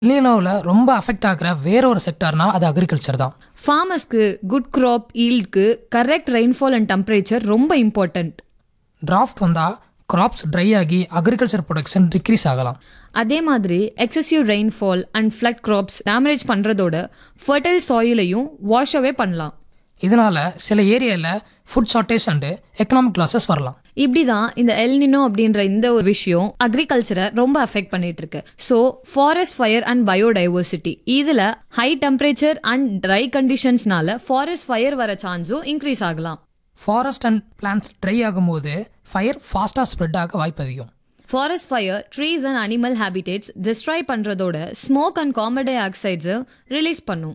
எல்னினோவில் ரொம்ப அஃபெக்ட் ஆகிற வேற ஒரு செக்டார்னா அது அக்ரிகல்ச்சர் தான் ஃபார்மர்ஸ்க்கு குட் crop ஈல்டுக்கு கரெக்ட் ரெயின்ஃபால் அண்ட் டெம்பரேச்சர் ரொம்ப இம்பார்ட்டண்ட் டிராஃப்ட் வந்தால் கிராப்ஸ் ட்ரை ஆகி அக்ரிகல்ச்சர் ப்ரொடக்ஷன் டிக்ரீஸ் ஆகலாம் அதே மாதிரி excessive rainfall and flood crops damage பண்ணுறதோட ஃபர்டைல் சாயிலையும் வாஷ் அவே பண்ணலாம் இதனால சில ஏரியாவில் food shortage and economic losses வரலாம் இப்படி தான் இந்த எல்னினோ அப்படின்ற இந்த ஒரு விஷயம் அக்ரிகல்ச்சரை ரொம்ப அஃபெக்ட் பண்ணிட்டு இருக்கு so forest fire and biodiversity இதில் ஹை டெம்பரேச்சர் அண்ட் ட்ரை கண்டிஷன்ஸ்னால ஃபாரஸ்ட் ஃபயர் வர சான்ஸும் இன்க்ரீஸ் ஆகலாம் ஃபாரஸ்ட் அண்ட் பிளான்ஸ் ட்ரை ஆகும்போது ஃபயர் ஃபாஸ்ட்டாக ஸ்ப்ரெட் ஆக வாய்ப்பு அதிகம் forest fire trees and animal habitats destroy பண்ணுறதோட ஸ்மோக் அண்ட் கார்பன் டை ஆக்சைட்ஸை ரிலீஸ் பண்ணும்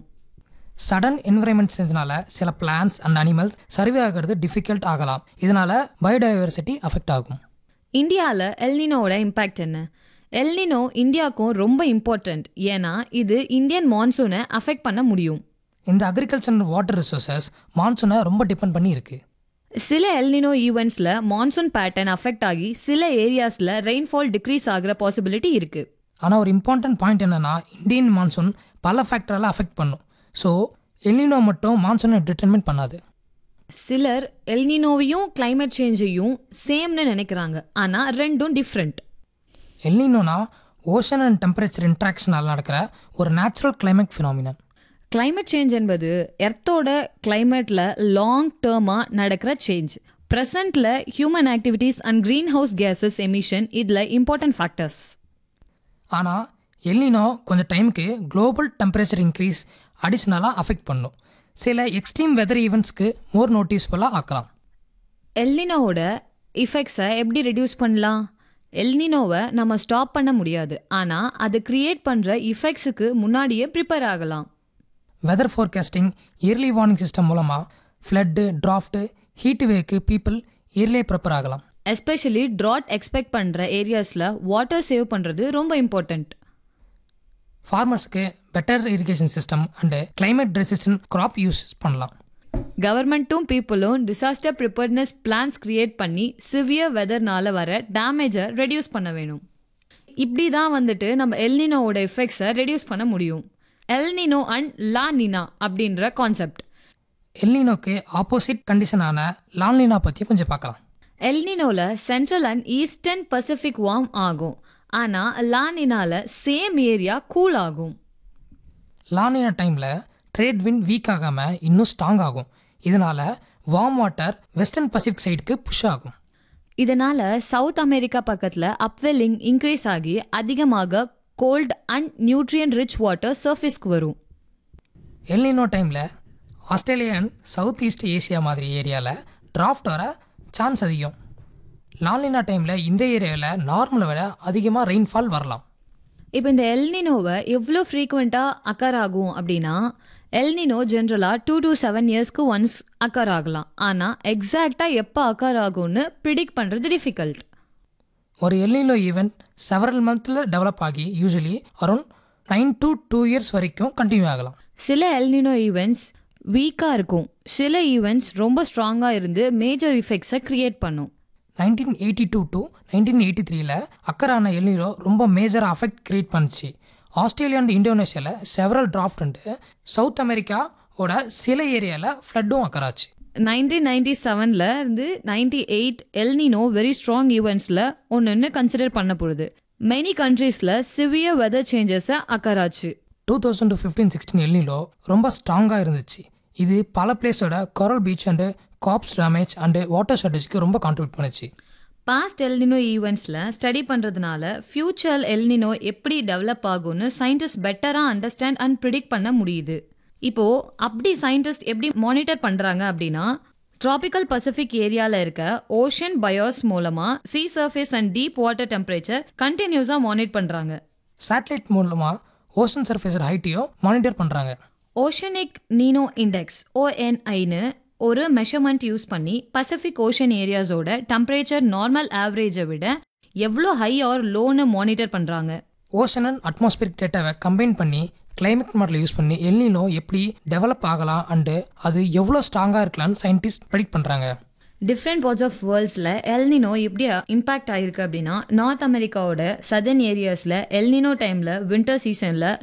சடன் என்விரான்மெண்ட் சேஞ்ச்னால சில பிளான்ஸ் அண்ட் அனிமல்ஸ் சர்வே ஆகிறது டிஃபிகல்ட் ஆகலாம் இதனால பயோடைவர்சிட்டி அஃபெக்ட் ஆகும் இந்தியாவில் எல்னினோவோட இம்பேக்ட் என்ன எல்னினோ இந்தியாவுக்கும் ரொம்ப இம்பார்ட்டண்ட் ஏன்னா இது இந்தியன் மான்சூனை அஃபெக்ட் பண்ண முடியும் இந்த அக்ரிகல்ச்சர் வாட்டர் ரிசோர்சஸ் மான்சூனை ரொம்ப டிபெண்ட் பண்ணி இருக்கு சில எல்னினோ ஈவெண்ட்ஸில் மான்சூன் பேட்டர்ன் அஃபெக்ட் ஆகி சில ஏரியாஸில் ரெயின்ஃபால் டிக்ரீஸ் ஆகிற பாசிபிலிட்டி இருக்குது ஆனால் ஒரு இம்பார்ட்டன்ட் பாயிண்ட் என்னன்னா இந்தியன் மான்சூன் பல ஃபேக்டரால் அஃபெக்ட் பண்ணும் ஸோ எல்னினோ மட்டும் மான்சூனை டிட்டர்மின் பண்ணாது சிலர் எல்னினோவையும் climate சேஞ்சையும் சேம்னு நினைக்கிறாங்க ஆனால் ரெண்டும் டிஃப்ரெண்ட் எல்னினோனா ஓஷன் அண்ட் டெம்பரேச்சர் இன்ட்ராக்ஷனால் நடக்கிற ஒரு natural climate phenomenon climate change என்பது எர்த்தோட கிளைமேட்டில் லாங் டேர்மாக நடக்கிற சேஞ்ச் ப்ரெசண்ட்டில் human activities and greenhouse gases emission இதில் இம்பார்ட்டன்ட் ஃபேக்டர்ஸ் ஆனால் எல்னினோ கொஞ்சம் டைமுக்கு குளோபல் டெம்பரேச்சர் இன்க்ரீஸ் அடிஷ்னலாக அஃபெக்ட் பண்ணும் சில எக்ஸ்ட்ரீம் வெதர் ஈவெண்ட்ஸ்க்கு மோர் நோட்டீஸ்ஃபுல்லாக ஆக்கலாம் எல்னினோவோட இஃபெக்ட்ஸை எப்படி ரெடியூஸ் பண்ணலாம் எல்னினோவை நம்ம ஸ்டாப் பண்ண முடியாது ஆனால் அது கிரியேட் பண்ணுற இஃபெக்ட்ஸுக்கு முன்னாடியே ப்ரிப்பேர் ஆகலாம் weather forecasting early warning system மூலமாக ஃப்ளட்டு டிராஃப்ட்டு ஹீட் வேக்கு பீப்புள் இயர்லியே ப்ரிப்பேர் ஆகலாம் எஸ்பெஷலி ட்ராட் எக்ஸ்பெக்ட் பண்ணுற ஏரியாஸில் வாட்டர் சேவ் பண்ணுறது ரொம்ப இம்பார்ட்டண்ட் ஃபார்மர்ஸ்க்கு better irrigation system and climate resistant crop use பண்ணலாம் கவர்மெண்ட்டும் பீப்புளும் டிசாஸ்டர் ப்ரிப்பேர்ட்னஸ் பிளான்ஸ் கிரியேட் பண்ணி சிவியர் வெதர்னால வர டேமேஜை ரெடியூஸ் பண்ண வேணும் இப்படி தான் வந்துட்டு நம்ம எல்னினோவோட எஃபெக்ட்ஸை ரெடியூஸ் பண்ண முடியும் எல்னினோ அண்ட் லா நினா அப்படின்ற கான்செப்ட் எல்னினோக்கு ஆப்போசிட் கண்டிஷனான லான்லினா பற்றி கொஞ்சம் பார்க்கலாம் எல்னினோல central and eastern Pacific warm ஆகும் ஆனால் லானினால சேம் ஏரியா கூல் ஆகும் லானினா டைமில் ட்ரேட் வின் வீக் ஆகாமல் இன்னும் ஸ்ட்ராங் ஆகும் இதனால் வார்ம் வாட்டர் வெஸ்டர்ன் பசிபிக் சைடுக்கு புஷ் ஆகும் இதனால சவுத் அமெரிக்கா பக்கத்தில் அப்வெல்லிங் இன்க்ரீஸ் ஆகி அதிகமாக cold and nutrient rich water சர்ஃபேஸ்க்கு வரும் எல்னினோ டைமில் Australia and South East Asia மாதிரி ஏரியாவில் டிராஃப்ட் வர சான்ஸ் அதிகம் லான்லினா டைமில் இந்த ஏரியாவில் நார்மலை விட அதிகமாக ரெயின்ஃபால் வரலாம் இப்போ இந்த எல்னினோவை எவ்வளோ ஃப்ரீக்வெண்ட்டாக அக்கர் ஆகும் அப்படின்னா எல்னினோ ஜென்ரலாக டூ to செவன் இயர்ஸ்க்கு ஒன்ஸ் அக்கர் ஆகலாம் ஆனால் எக்ஸாக்டாக எப்போ அக்கர் ஆகும்னு ப்ரிடிக்ட் பண்ணுறது டிஃபிகல்ட் ஒரு எல்னினோ ஈவெண்ட் செவரல் மந்த்தில் டெவலப் ஆகி usually around nine to two years வரைக்கும் கண்டினியூ ஆகலாம் சில எல்னினோ ஈவெண்ட்ஸ் வீக்காக இருக்கும் சில ஈவெண்ட்ஸ் ரொம்ப ஸ்ட்ராங்காக இருந்து மேஜர் இஃபெக்ட்ஸை க்ரியேட் பண்ணும் nineteen eighty two to nineteen eighty த்ரீல அக்கரான எல்னினோ ரொம்ப மேஜர் அஃபெக்ட் கிரியேட் பண்ணுச்சு ஆஸ்திரேலியா அண்ட் இந்தோனேஷியாவில் செவரல் டிராஃப்ட் அண்டு சவுத் அமெரிக்காவோட சில ஏரியாவில் ஃப்ளட்டும் அக்கராச்சு நைன்டீன் நைன்டி செவனில் இருந்து ninety eight El Nino very strong ஈவெண்ட்ஸில் ஒன்றுன்னு கன்சிடர் பண்ண போகுது மெனி கண்ட்ரீஸில் சிவியர் வெதர் சேஞ்சஸை அக்கராச்சு two thousand to fifteen sixteen El Nino ரொம்ப ஸ்ட்ராங்காக இருந்துச்சு இது பல பிளேஸோட coral bleach and cops damage and water ஷார்டேஜ்க்கு ரொம்ப கான்ட்ரிபியூட் பண்ணுச்சு பாஸ்ட் எல்னினோ ஈவெண்ட்ஸில் ஸ்டடி பண்ணுறதுனால ஃப்யூச்சர் எல்னினோ எப்படி டெவலப் ஆகும்னு சயின்டிஸ்ட் பெட்டராக அண்டர்ஸ்டாண்ட் அண்ட் ப்ரிடிக்ட் பண்ண முடியுது இப்போது அப்படி சயின்டிஸ்ட் எப்படி மானிட்டர் பண்ணுறாங்க அப்படின்னா ட்ராபிக்கல் பசிபிக் ஏரியாவில் இருக்க ஓஷன் பயோஸ் மூலமாக sea surface and deep water temperature கண்டினியூஸாக மானிட் பண்ணுறாங்க சேட்டலைட் மூலமாக ஓஷன் சர்ஃபேஸோட ஹைட்டையும் மானிட்டர் பண்ணுறாங்க ஓஷனிக் நீனோ இண்டெக்ஸ் ஓஎன்ஐன்னு ஒரு மெஷர்மெண்ட் யூஸ் பண்ணி பசிபிக் ஓஷன் ஏரியாஸோட டெம்பரேச்சர் நார்மல் ஆவரேஜை விட எவ்வளோ ஹை ஆர் லோன்னு மானிட்டர் பண்ணுறாங்க ஓஷன் அண்ட் அட்மாஸ்பியரிக் டேட்டாவை கம்பைன் பண்ணி கிளைமேட் மாடலை யூஸ் பண்ணி எல்னினோ எப்படி டெவலப் ஆகலாம் அண்டு அது எவ்வளோ ஸ்ட்ராங்காக இருக்கலாம்னு சயின்டிஸ்ட் ப்ரெடிக்ட் பண்ணுறாங்க டிஃப்ரெண்ட் பார்ட்ஸ் ஆஃப் வேர்ல்ட்ஸில் எல்னினோ எப்படி இம்பாக்ட் ஆயிருக்கு அப்படின்னா நார்த் அமெரிக்காவோட சதர்ன் ஏரியாஸில் எல்னினோ டைமில் வின்டர் சீசனில்